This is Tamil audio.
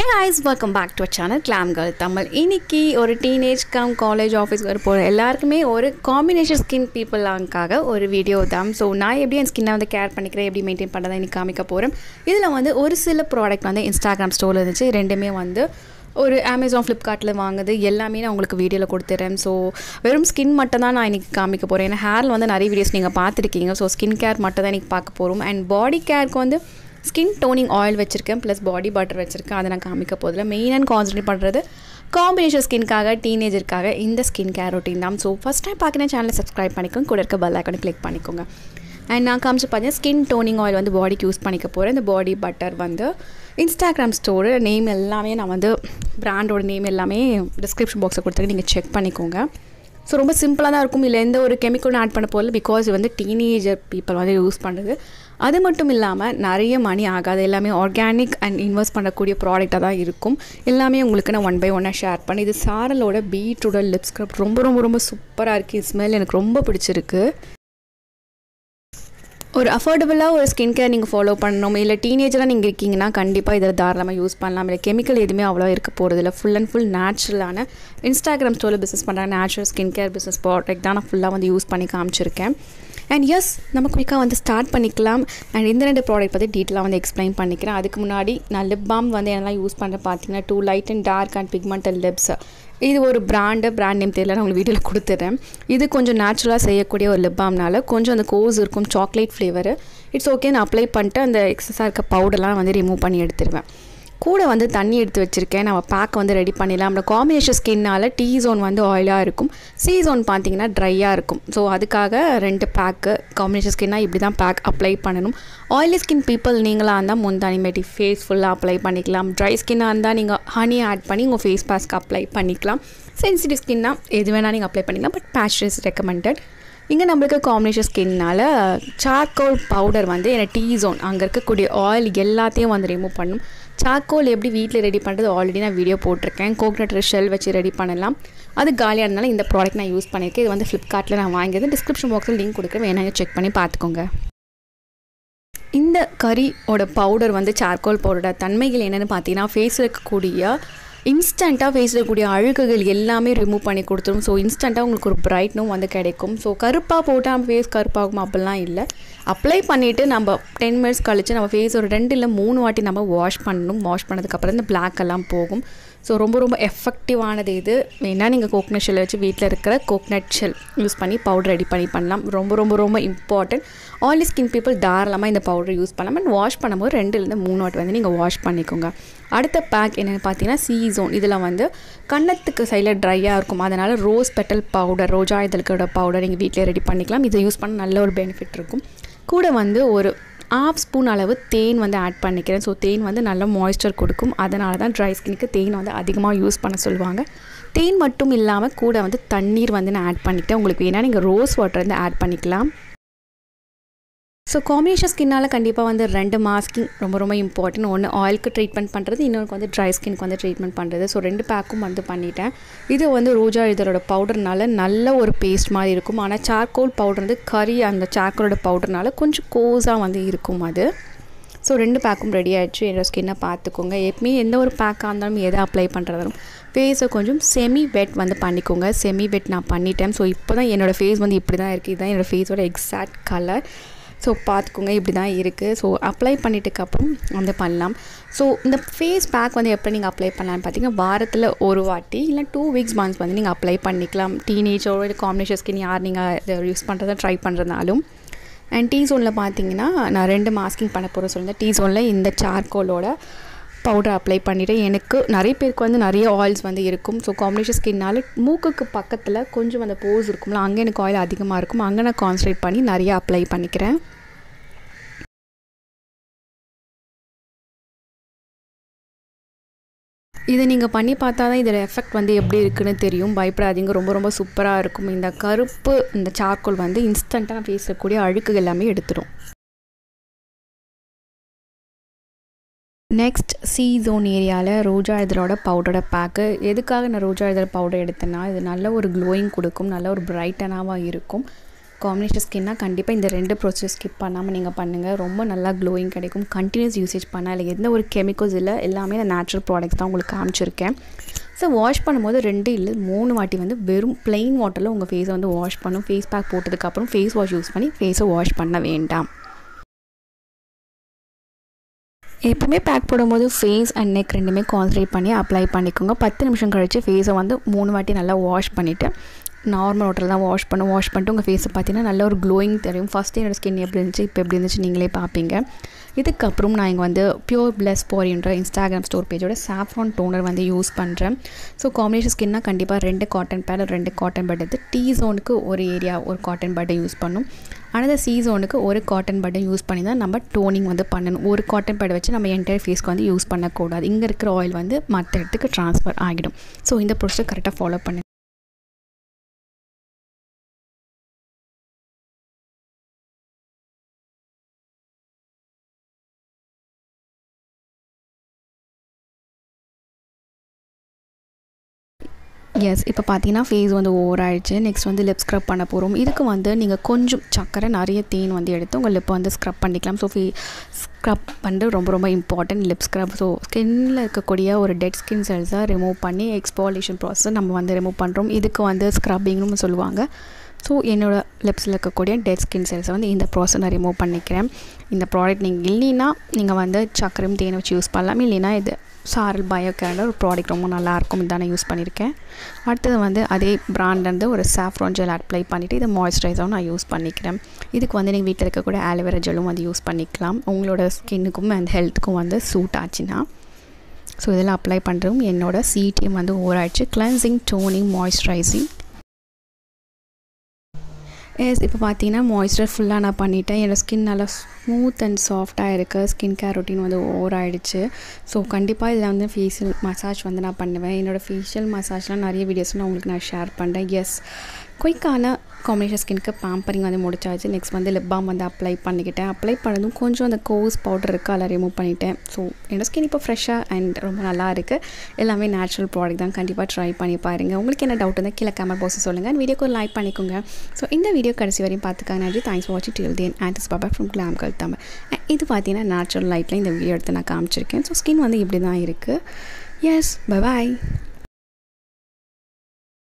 guys welcome back to channel glam girl Tamil இன்னைக்கு ஒரு டீனேஜ் கம் காலேஜ் ஆஃபீஸ் வர போகிற எல்லாருக்குமே ஒரு காம்பினேஷன் ஸ்கின் பீப்புளாங்காக ஒரு வீடியோ தான் ஸோ நான் எப்படி என் ஸ்கின்னை வந்து கேர் பண்ணிக்கிறேன் எப்படி மெயின்டைன் பண்ணுறதை இன்னைக்கு காமிக்க போகிறேன் இதில் வந்து ஒரு சில ப்ராடக்ட் வந்து இன்ஸ்டாகிராம் ஸ்டோரில் இருந்துச்சு ரெண்டுமே வந்து ஒரு அமேசான் ஃப்ளிப்கார்ட்டில் வாங்குது எல்லாமே நான் உங்களுக்கு வீடியோவில் கொடுத்துறேன் ஸோ வெறும் ஸ்கின் மட்டும் தான் நான் இன்றைக்கி காமிக்க போகிறேன் ஏன்னா ஹேரில் வந்து நிறைய வீடியோஸ் நீங்கள் பார்த்துருக்கீங்க ஸோ ஸ்கின் கேர் மட்டும் தான் இன்றைக்கி பார்க்க போகிறோம் அண்ட் பாடி கேருக்கு வந்து ஸ்கின் டோனிங் ஆயில் வச்சுருக்கேன் ப்ளஸ் பாடி பட்டர் வச்சுருக்கேன் அதை நான் காமிக்க போதில் மெயினாக கான்சன்ட்ரேட் பண்ணுறது காம்பினேஷன் ஸ்கின்காக டீனேஜருக்காக இந்த ஸ்கின் கேர் ரொட்டீன் தான் ஸோ ஃபஸ்ட் டைம் பார்க்குறேன் சேனலை சப்ஸ்கிரைப் பண்ணிக்கோங்க கூட இருக்க பெல் ஐக்கானை கிளிக் பண்ணிக்கோங்க அண்ட் நான் காமிச்சு பார்த்தீங்கன்னா ஸ்கின் டோனிங் ஆயில் வந்து பாடிக்கு யூஸ் பண்ணிக்க போகிறேன் இந்த பாடி பட்டர் வந்து இன்ஸ்டாகிராம் ஸ்டோரு நேம் எல்லாமே நான் வந்து பிராண்டோட நேம் எல்லாமே டிஸ்கிரிப்ஷன் பாக்ஸில் கொடுத்துருக்கேன் நீங்கள் செக் பண்ணிக்கோங்க ஸோ ரொம்ப சிம்பிளாக தான் இருக்கும் இல்லை எந்த ஒரு கெமிக்கலும் ஆட் பண்ண போகல பிகாஸ் இது வந்து டீனேஜர் பீப்புள் வந்து யூஸ் பண்ணுறது அது மட்டும் இல்லாமல் நிறைய மணி ஆகாது எல்லாமே ஆர்கானிக் அண்ட் இன்வெஸ்ட் பண்ணக்கூடிய ப்ராடக்டாக தான் இருக்கும் எல்லாமே உங்களுக்கு நான் ஒன் பை ஒன்னாக ஷேர் பண்ணி இது சாரலோட பீட்ரூட லிப் ஸ்க்ரப் ரொம்ப ரொம்ப ரொம்ப சூப்பராக இருக்குது ஸ்மெல் எனக்கு ரொம்ப பிடிச்சிருக்கு ஒரு அஃபோர்டபுளாக ஒரு ஸ்கின் கேர் நீங்கள் ஃபாலோ பண்ணணும் இல்லை டீனேஜராக நீங்கள் இருக்கீங்கன்னா கண்டிப்பாக இதில் தாராளமாக யூஸ் பண்ணலாம் இல்லை கெமிக்கல் எதுவுமே அவ்வளோ இருக்க போகிறது இல்லை ஃபுல் அண்ட் ஃபுல் நேச்சுரலான இன்ஸ்டாகிராம் ஸ்டோரில் பிஸ்னஸ் பண்ணுறாங்க natural skin care business product தான் நான் ஃபுல்லாக வந்து யூஸ் பண்ணி காமிச்சிருக்கேன் அண்ட் எஸ் நம்ம குயிக்காக வந்து ஸ்டார்ட் பண்ணிக்கலாம் அண்ட் இந்த ரெண்டு ப்ராடக்ட் பற்றி டீட்டெயிலாக வந்து எக்ஸ்பிளைன் பண்ணிக்கிறேன் அதுக்கு முன்னாடி நான் லிப் பாம் வந்து என்னெல்லாம் யூஸ் பண்ணுறேன் பார்த்தீங்கன்னா to light and dark and pigmented lips இது ஒரு பிராண்டு பிராண்ட் நேம் தெரியல நான் உங்களுக்கு வீடியோவில் கொடுத்துட்றேன் இது கொஞ்சம் நேச்சுரலாக செய்யக்கூடிய ஒரு லிப் பாம்னால கொஞ்சம் அந்த கோஸ் இருக்கும் சாக்லேட் ஃப்ளேவர் இட்ஸ் ஓகே நான் அப்ளை பண்ணிட்டு அந்த எக்ஸஸாக இருக்க பவுடர்லாம் வந்து ரிமூவ் பண்ணி எடுத்துருவேன் கூட வந்து தண்ணி எடுத்து வச்சுருக்கேன் நம்ம பேக் வந்து ரெடி பண்ணிடலாம் நம்ம காம்பினேஷன் ஸ்கின்னால் டீ ஜோன் வந்து ஆயிலாக இருக்கும் சி ஜோன் பார்த்தீங்கன்னா ட்ரையாக இருக்கும் ஸோ அதுக்காக ரெண்டு பேக்கு காம்பினேஷன் ஸ்கின்னாக இப்படி தான் பேக் அப்ளை பண்ணணும் ஆயிலி ஸ்கின் பீப்புள் நீங்களாக இருந்தால் முந்தானிமேட்டி ஃபேஸ் ஃபுல்லாக அப்ளை பண்ணிக்கலாம் ட்ரை ஸ்கின்னாக இருந்தால் நீங்கள் ஹனி ஆட் பண்ணி உங்கள் ஃபேஸ் பேஸ்க்கு அப்ளை பண்ணிக்கலாம் சென்சிட்டிவ் ஸ்கின்னா எது வேணால் நீங்கள் அப்ளை பண்ணிக்கலாம் பட் பேட்ச் இஸ் ரெக்கமெண்டட் இங்கே நம்மளுக்கு காம்பினேஷன் ஸ்கின்னால் சார்கோல் பவுடர் வந்து எனக்கு டீ ஜோன் அங்கே இருக்கக்கூடிய ஆயில் எல்லாத்தையும் வந்து ரிமூவ் பண்ணும் சார்கோல் எப்படி வீட்டில் ரெடி பண்ணுறது ஆல்ரெடி நான் வீடியோ போட்டிருக்கேன் கோகனட் ஷெல் வச்சு ரெடி பண்ணலாம் அது காலியாக இருந்தாலும் இந்த ப்ராடக்ட் நான் யூஸ் பண்ணியிருக்கேன் இது வந்து ஃப்ளிப்கார்ட்டில் நான் வாங்கியது டிஸ்கிரிப்ஷன் பாக்ஸில் லிங்க் கொடுக்குறேன் வேணாங்க செக் பண்ணி பார்த்துக்கோங்க இந்த கறியோட பவுடர் வந்து சார்கோல் பவுடரோட தன்மைகள் என்னென்னு பார்த்தீங்கன்னா ஃபேஸில் இருக்கக்கூடிய இன்ஸ்டண்ட்டாக ஃபேஸில் இருக்கக்கூடிய அழுகுகள் எல்லாமே ரிமூவ் பண்ணி கொடுத்துரும் ஸோ இன்ஸ்டண்ட்டாக உங்களுக்கு ஒரு பிரைட்னும் வந்து கிடைக்கும் ஸோ கருப்பாக போட்டால் நம்ம ஃபேஸ் கருப்பாகும் அப்படிலாம் இல்லை அப்ளை பண்ணிவிட்டு நம்ம டென் மினிட்ஸ் கழித்து நம்ம ஃபேஸ் ஒரு ரெண்டு இல்லை மூணு வாட்டி நம்ம வாஷ் பண்ணணும் வாஷ் பண்ணதுக்கப்புறம் இந்த பிளாக் எல்லாம் போகும் ஸோ ரொம்ப ரொம்ப எஃபெக்டிவானது இது வேணால் நீங்கள் கோக்னட் ஷெல்லை வச்சு வீட்டில் இருக்கிற கோக்னட் ஷெல் யூஸ் பண்ணி பவுடர் ரெடி பண்ணி பண்ணலாம் ரொம்ப ரொம்ப ரொம்ப இம்பார்ட்டன்ட் ஆயிலி ஸ்கின் பீப்புள் தாராளமாக இந்த பவுடர் யூஸ் பண்ணலாம் அண்ட் வாஷ் பண்ணும்போது ரெண்டுலேருந்து மூணு வாட்டி வந்து நீங்கள் வாஷ் பண்ணிக்கோங்க அடுத்த பேக் என்னென்னு பார்த்தீங்கன்னா சி ஜோன் இதில் வந்து கன்னத்துக்கு சைடில் ட்ரையாக இருக்கும் அதனால் ரோஸ் பெட்டல் பவுடர் ரோஜா இதழ்களோட பவுடர் நீங்கள் வீட்டிலே ரெடி பண்ணிக்கலாம் இதை யூஸ் பண்ண நல்ல ஒரு பெனிஃபிட் இருக்கும் கூட வந்து ஒரு ஆஃப் ஸ்பூன் அளவு தேன் வந்து ஆட் பண்ணிக்கிறேன் ஸோ தேன் வந்து நல்ல மாய்ஸ்சர் கொடுக்கும் அதனால தான் ட்ரை ஸ்கினுக்கு தேன் வந்து அதிகமாக யூஸ் பண்ண சொல்லுவாங்க தேன் மட்டும் இல்லாமல் கூட வந்து தண்ணீர் வந்து நான் ஆட் பண்ணிக்கிட்டேன் உங்களுக்கு வேணால் நீங்கள் ரோஸ் வாட்டர் வந்து ஆட் பண்ணிக்கலாம் ஸோ காம்பினேஷன் ஸ்கின்னால் கண்டிப்பாக வந்து ரெண்டு மாஸ்கிங் ரொம்ப ரொம்ப இம்பார்ட்டன்ட் ஒன்று ஆயிலுக்கு ட்ரீட்மெண்ட் பண்ணுறது இன்னொன்று வந்து ட்ரை ஸ்கின்க்கு வந்து ட்ரீட்மெண்ட் பண்ணுறது ஸோ ரெண்டு பேக்கும் வந்து பண்ணிட்டேன் இது வந்து ரோஜா இதழோட பவுடர்னால நல்ல ஒரு பேஸ்ட் மாதிரி இருக்கும் ஆனால் சார்கோல் பவுடர் வந்து கறி அந்த சார்கோலோட பவுடர்னால கொஞ்சம் கோஸாக வந்து இருக்கும் அது ஸோ ரெண்டு பேக்கும் ரெடி ஆகிடுச்சு என்னோட ஸ்கின்னை பார்த்துக்கோங்க எப்பவுமே எந்த ஒரு பேக்காக இருந்தாலும் எதை அப்ளை பண்ணுறதாலும் ஃபேஸை கொஞ்சம் செமி வெட் வந்து பண்ணிக்கோங்க செமி வெட் நான் பண்ணிட்டேன் ஸோ இப்போ தான் என்னோடய ஃபேஸ் வந்து இப்படி தான் இருக்குது இதுதான் என்னோடய ஃபேஸோட எக்ஸாக்ட் கலர் ஸோ பார்த்துக்கோங்க இப்படி தான் இருக்குது ஸோ அப்ளை பண்ணிட்டுக்கப்புறம் வந்து பண்ணலாம் ஸோ இந்த ஃபேஸ் பேக் வந்து எப்போ நீங்கள் அப்ளை பண்ணலான்னு பார்த்தீங்கன்னா வாரத்தில் ஒரு வாட்டி இல்லை டூ வீக்ஸ் மந்த்ஸ் வந்து நீங்கள் அப்ளை பண்ணிக்கலாம் டீனேஜோட இல்லை காம்பினேஷன் ஸ்கின் யார் நீங்கள் இதை யூஸ் பண்ணுறதை ட்ரை பண்ணுறதுனாலும் அண்ட் டீ ஜோனில் பார்த்தீங்கன்னா நான் ரெண்டு மாஸ்கிங் பண்ண போகிற சொல்லியிருந்தேன் டீ ஜோனில் இந்த சார்கோலோட பவுடர் அப்ளை பண்ணிவிட்டு எனக்கு நிறைய பேருக்கு வந்து நிறைய ஆயில்ஸ் வந்து இருக்கும் ஸோ காம்பினேஷன் ஸ்கின்னால் மூக்குக்கு பக்கத்தில் கொஞ்சம் அந்த போஸ் இருக்கும்ல அங்கே எனக்கு ஆயில் அதிகமாக இருக்கும் அங்கே நான் கான்சன்ட்ரேட் பண்ணி நிறைய அப்ளை பண்ணிக்கிறேன் இதை நீங்கள் பண்ணி பார்த்தா தான் இதோட எஃபெக்ட் வந்து எப்படி இருக்குன்னு தெரியும் பயப்படாதீங்க ரொம்ப ரொம்ப சூப்பராக இருக்கும் இந்த கருப்பு இந்த சார்கோல் வந்து இன்ஸ்டண்ட்டாக பேசக்கூடிய அழுக்கு எல்லாமே எடுத்துடும் நெக்ஸ்ட் சி ஜோன் ஏரியாவில் ரோஜா இதழோட பவுடரோட பேக்கு எதுக்காக நான் ரோஜா இதழ் பவுடர் எடுத்தேன்னா இது நல்ல ஒரு க்ளோயிங் கொடுக்கும் நல்ல ஒரு பிரைட்டனாகவும் இருக்கும் காம்பினேஷன் ஸ்கின்னா கண்டிப்பாக இந்த ரெண்டு ப்ரொசஸ் ஸ்கிப் பண்ணாமல் நீங்கள் பண்ணுங்கள் ரொம்ப நல்லா க்ளோயிங் கிடைக்கும் கண்டினியூஸ் யூசேஜ் பண்ணால் இல்லை எந்த ஒரு கெமிக்கல்ஸ் இல்லை எல்லாமே நான் நேச்சுரல் ப்ராடக்ட்ஸ் தான் உங்களுக்கு காமிச்சிருக்கேன் ஸோ வாஷ் பண்ணும்போது ரெண்டு இல்லை மூணு வாட்டி வந்து வெறும் plain வாட்டரில் உங்கள் ஃபேஸை வந்து வாஷ் பண்ணும் ஃபேஸ் பேக் போட்டதுக்கப்புறம் ஃபேஸ் வாஷ் யூஸ் பண்ணி ஃபேஸை வாஷ் பண்ண வேண்டாம் எப்பவுமே பேக் போடும்போது ஃபேஸ் அண்ட் நெக் ரெண்டுமே கான்சன்ட்ரேட் பண்ணி அப்ளை பண்ணிக்கோங்க பத்து நிமிஷம் கழித்து ஃபேஸை வந்து மூணு வாட்டி நல்லா வாஷ் பண்ணிவிட்டு நார்மல் வாட்டரில் தான் வாஷ் பண்ணும் வாஷ் பண்ணிட்டு உங்கள் ஃபேஸை பார்த்தீங்கன்னா நல்ல ஒரு க்ளோயிங் தெரியும் ஃபஸ்ட்டு என்னோடய ஸ்கின் எப்படி இருந்துச்சு இப்போ எப்படி இருந்துச்சு நீங்களே பார்ப்பீங்க இதுக்கப்புறம் நான் இங்கே வந்து பியூர் பிளஸ் போரின்ற இன்ஸ்டாகிராம் ஸ்டோர் பேஜோட சாஃப்ரான் டோனர் வந்து யூஸ் பண்ணுறேன் ஸோ காம்பினேஷன் ஸ்கின்னா கண்டிப்பாக ரெண்டு காட்டன் பேட் ரெண்டு காட்டன் பட் எடுத்து டீ ஜோனுக்கு ஒரு ஏரியா ஒரு காட்டன் பட்டை யூஸ் பண்ணும் அனதர் சி ஜோனுக்கு ஒரு காட்டன் பட்டை யூஸ் பண்ணி தான் நம்ம டோனிங் வந்து பண்ணணும் ஒரு காட்டன் பேட் வச்சு நம்ம என்டையர் ஃபேஸ்க்கு வந்து யூஸ் பண்ணக்கூடாது இங்கே இருக்கிற ஆயில் வந்து மற்ற இடத்துக்கு ட்ரான்ஸ்ஃபர் ஆகிடும் ஸோ இந்த ப்ரொசீஜர் கரெக்டாக ஃபாலோ பண்ணு எஸ் இப்போ பார்த்தீங்கன்னா ஃபேஸ் வந்து ஓவர் ஆயிடுச்சு நெக்ஸ்ட் வந்து லிப் ஸ்க்ரப் பண்ண போகிறோம் இதுக்கு வந்து நீங்கள் கொஞ்சம் சக்கரை நிறைய தேன் வந்து எடுத்து உங்கள் லிப்பை வந்து ஸ்க்ரப் பண்ணிக்கலாம் ஸோ ஃபே ஸ்க்ரப் வந்து ரொம்ப ரொம்ப இம்பார்ட்டன்ட் லிப் ஸ்க்ரப் ஸோ ஸ்கின்னில் இருக்கக்கூடிய ஒரு டெட் ஸ்கின் செல்ஸை ரிமூவ் பண்ணி எக்ஸ்பாலேஷன் ப்ராசஸை நம்ம வந்து ரிமூவ் பண்ணுறோம் இதுக்கு வந்து ஸ்க்ரப்பிங்னு சொல்லுவாங்க ஸோ என்னோடய லிப்ஸில் இருக்கக்கூடிய டெட் ஸ்கின் செல்ஸை வந்து இந்த ப்ராசஸ் நான் ரிமூவ் பண்ணிக்கிறேன் இந்த ப்ராடக்ட் நீங்கள் இல்லைன்னா நீங்கள் வந்து சக்கரையும் தேனை வச்சு யூஸ் பண்ணலாம் இல்லைன்னா இது சாரல் பயோ கேரண்டர் ஒரு ப்ராடக்ட் ரொம்ப நல்லாயிருக்கும் இதான் நான் யூஸ் பண்ணியிருக்கேன் அடுத்தது வந்து அதே பிராண்ட்லேருந்து ஒரு சாஃப்ரான் ஜெல் அப்ளை பண்ணிவிட்டு இதை மாய்ஸ்சரைசரும் நான் யூஸ் பண்ணிக்கிறேன் இதுக்கு வந்து நீங்கள் வீட்டில் இருக்கக்கூடிய ஆலோவேரா ஜெல்லும் வந்து யூஸ் பண்ணிக்கலாம் உங்களோட ஸ்கின்னுக்கும் அண்ட் ஹெல்த்துக்கும் வந்து சூட் ஆச்சுன்னா ஸோ இதெல்லாம் அப்ளை பண்ணுறதும் என்னோட சிடிஎம் வந்து ஓராயிடுச்சு கிளென்சிங் டோனிங் மாய்ஸ்சரைசிங் எஸ் இப்போ பார்த்தீங்கன்னா மாய்ஸ்சர் ஃபுல்லாக நான் பண்ணிட்டேன் என்னோடய ஸ்கின் நல்லா ஸ்மூத் அண்ட் சாஃப்டாக இருக்குது ஸ்கின் கேர் ரொட்டீன் வந்து ஓவர் ஆகிடுச்சு ஸோ கண்டிப்பாக இதில் வந்து ஃபேஷியல் மசாஜ் வந்து நான் பண்ணுவேன் என்னோடய ஃபேஷியல் மசாஜ்லாம் நிறைய வீடியோஸ்லாம் உங்களுக்கு நான் ஷேர் பண்ணுறேன் எஸ் குயிக்கான காம்பினேஷன் ஸ்கின்க்கு பேம்பரிங் வந்து முடிச்சாச்சு நெக்ஸ்ட் வந்து லிப் பாம் வந்து அப்ளை பண்ணிக்கிட்டேன் அப்ளை பண்ணதும் கொஞ்சம் அந்த கோஸ் பவுடர் இருக்குது அதில் ரிமூவ் பண்ணிட்டேன் ஸோ என்னோட ஸ்கின் இப்போ ஃப்ரெஷ்ஷாக அண்ட் ரொம்ப நல்லா இருக்குது எல்லாமே நேச்சுரல் ப்ராடக்ட் தான் கண்டிப்பாக ட்ரை பண்ணி பாருங்கள் உங்களுக்கு என்ன டவுட் இருந்தால் கீழே கேமரா பாக்ஸ் சொல்லுங்கள் அண்ட் வீடியோக்கு லைக் பண்ணிக்கோங்க ஸோ இந்த வீடியோ கடைசி வரையும் பார்த்துக்காங்க நன்றி தேங்க்ஸ் ஃபார் வாட்சிங் டில் தேன் ஆன்டிஸ் பாபா ஃப்ரம் கிளாம் கல் தமிழ் இது பார்த்தீங்கன்னா நேச்சுரல் லைட்டில் இந்த வீடியோ எடுத்து நான் காமிச்சிருக்கேன் ஸோ ஸ்கின் வந்து இப்படி தான் இருக்குது எஸ் பை